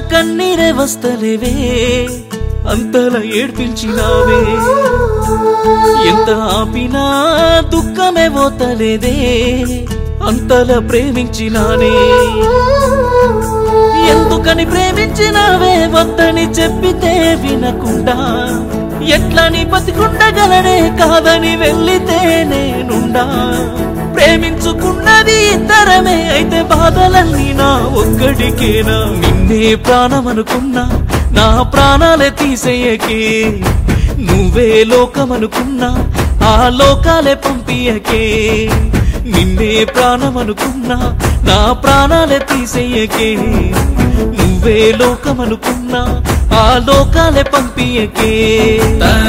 కన్నీరే వస్తలేవే అంతలా ఏడ్పించినావే ఎంత ఆపినా దుఃఖమే పోతలేదే అంతలా ప్రేమించినానే ఎందుకని ప్రేమించినావే వద్దని చెప్పితే వినకుండా ఎట్లని బతికుండగలనే కాదని వెళ్ళితే నేనుండా ప్రేమించుకున్నది ఇద్దరమే అయితే బాధలన్నీ నా ఒక్కడికేనా నిన్నే ప్రాణమనుకున్నా నా ప్రాణాలే తీసేయకే నువ్వే లోకమనుకున్నా ఆ లోకాలే పంపియకే నిన్నే ప్రాణమనుకున్నా నా ప్రాణాలే తీసేయకే నువ్వే లోకమనుకున్నా ఆ లోకాలే పంపియకే